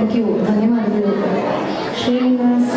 Thank you ಧನ್ಯವಾದಗಳು ಶ್ರೀನಿವಾಸ್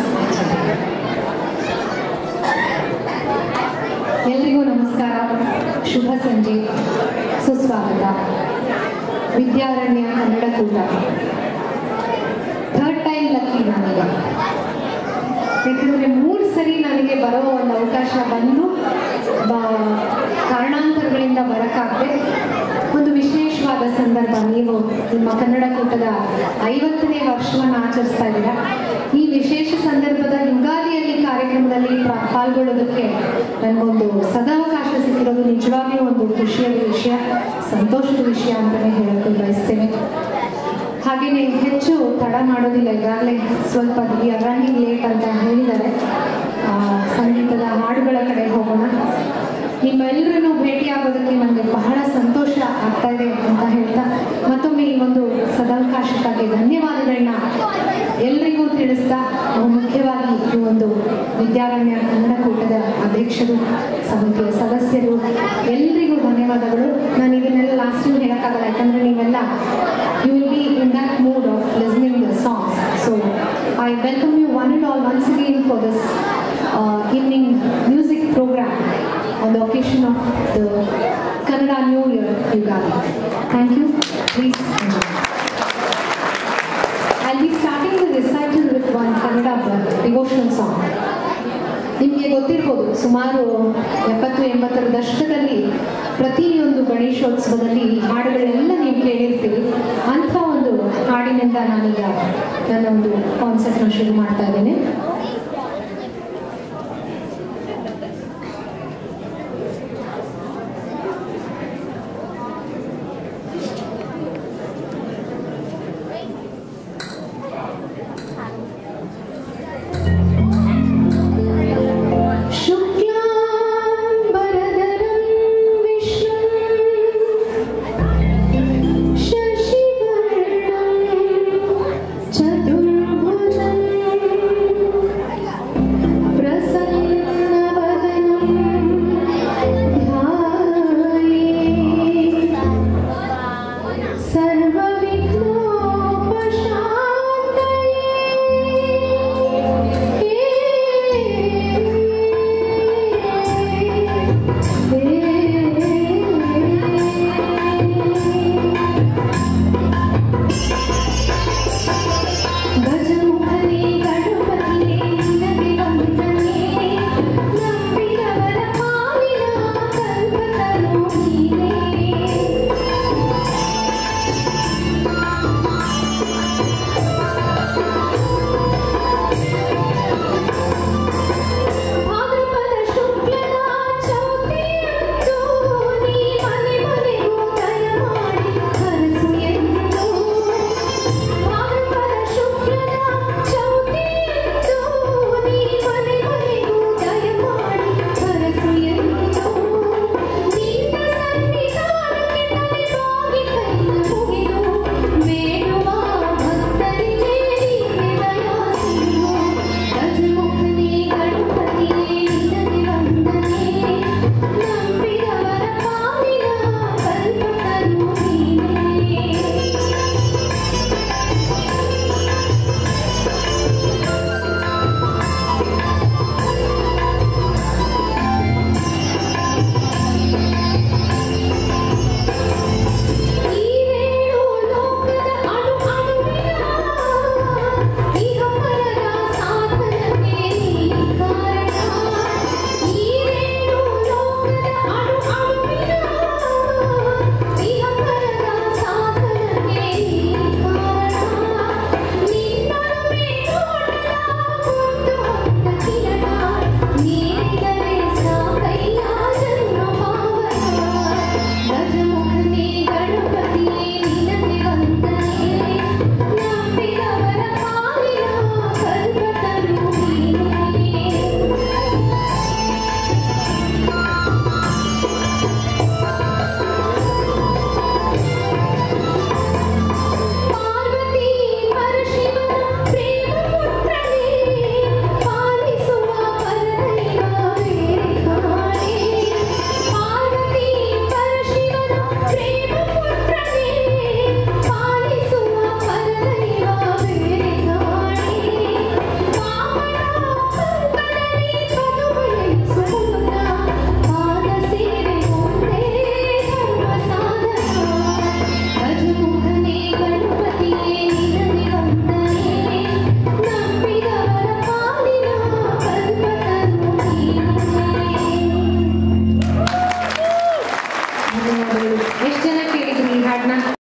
ಎಲ್ರಿಗೂ ನಮಸ್ಕಾರ ಶುಭ ಸಂಜೆ ಸುಸ್ವಾಗತ ವಿದ್ಯಾರಣ್ಯ ಕನ್ನಡ ಕೂಟ ಥರ್ಡ್ ಟೈಮ್ ಲಕ್ಕಿ ನನಗೆ ಯಾಕಂದರೆ ಮೂರು ಸರಿ ನನಗೆ ಬರೋ ಒಂದು ಅವಕಾಶ ಬಂದು ಬ- ಕಾರಣಾಂತರಗಳಿಂದ ಬರೋಕ್ಕಾಗದೆ ಒಂದು ವಿಶೇಷವಾದ ಸಂದರ್ಭ ನೀವು ನಿಮ್ಮ ಕನ್ನಡ ಕೂಟದ ಐವತ್ತನೇ ವರ್ಷವನ್ನು ಆಚರಿಸ್ತಾ ಇದ್ದೀರಾ ಈ ವಿಶೇಷ ಸಂದರ್ಭದ ಯುಗಾದಿಯಲ್ಲಿ ಕಾರ್ಯಕ್ರಮದಲ್ಲಿ ಪ್ರ- ಪಾಲ್ಗೊಳ್ಳೋದಕ್ಕೆ ನನಗೊಂದು ಸದಾವಕಾಶ ಸಿಕ್ಕಿರೋದು ನಿಜವಾಗ್ಲೂ ಒಂದು ಖುಷಿಯ ವಿಷಯ ಸಂತೋಷದ ವಿಷಯ ಅಂತಲೇ ಹೇಳೋಕ್ಕೆ ಬಯಸ್ತೇನೆ ಹಾಗೆಯೇ ಹೆಚ್ಚು ತಡ ಮಾಡೋದಿಲ್ಲ ಈಗಾಗಲೇ ಸ್ವಲ್ಪ ವಿ ಆರ್ ರನ್ನಿಂಗ್ ಲೇಟ್ ಅಂತ ಹೇಳಿದ್ದಾರೆ ಆ, ಸಂಗೀತದ ಹಾಡುಗಳ ಕಡೆ ಹೋಗೋಣ ನಿಮ್ಮೆಲ್ಲರನ್ನು ಭೇಟಿಯಾಗೋದಕ್ಕೆ ನನಗೆ ಬಹಳ ಸಂತೋಷ ಆಗ್ತಾ ಇದೆ ಅಂತ ಹೇಳ್ತಾ ಮತ್ತೊಮ್ಮೆ ಈ ಒಂದು ಸದಾವಕಾಶಕ್ಕಾಗಿ ಧನ್ಯವಾದಗಳನ್ನ ಎಲ್ರಿಗೂ ತಿಳಿಸ್ತಾ ನಾವು ಮುಖ್ಯವಾಗಿ ಈ ಒಂದು ವಿದ್ಯಾರಣ್ಯ ಕನ್ನಡ ಕೂಟದ ಅಧ್ಯಕ್ಷರು ಸಮಿತಿಯ ಸದಸ್ಯರು ಎಲ್ರಿಗೂ ಧನ್ಯವಾದಗಳು ನಾನು ಇದನ್ನೆಲ್ಲ ಲಾಸ್ಟ್ ಟೈಮ್ ಹೇಳೋಕ್ಕಾಗಲ್ಲ ಯಾಕಂದ್ರೆ ನೀವೆಲ್ಲ you will be in that mood of listening the songs so I welcome you one and all once again for this evening music programme on the occasion of the Kannada new year Ugadi thank you please I'll be starting the recital with one Kannada devotional song. ನಿಮಗೆ ಗೊತ್ತಿರ್ಬೋದು ಸುಮಾರು ಎಪ್ಪತ್ತು ಎಂಬತ್ತರ ದಶಕದಲ್ಲಿ ಪ್ರತಿಯೊಂದು ಗಣೇಶೋತ್ಸವದಲ್ಲಿ ಈ ಹಾಡುಗಳೆಲ್ಲ ನೀವು ಕೇಳಿರ್ತೀರಿ ಅಂಥ ಒಂದು ಹಾಡಿನಿಂದ ನಾನೀಗ ನನ್ನ ಒಂದು ಕಾನ್ಸರ್ಟ್ನ ಶುರು ಮಾಡ್ತಾ ಇದ್ದೇನೆ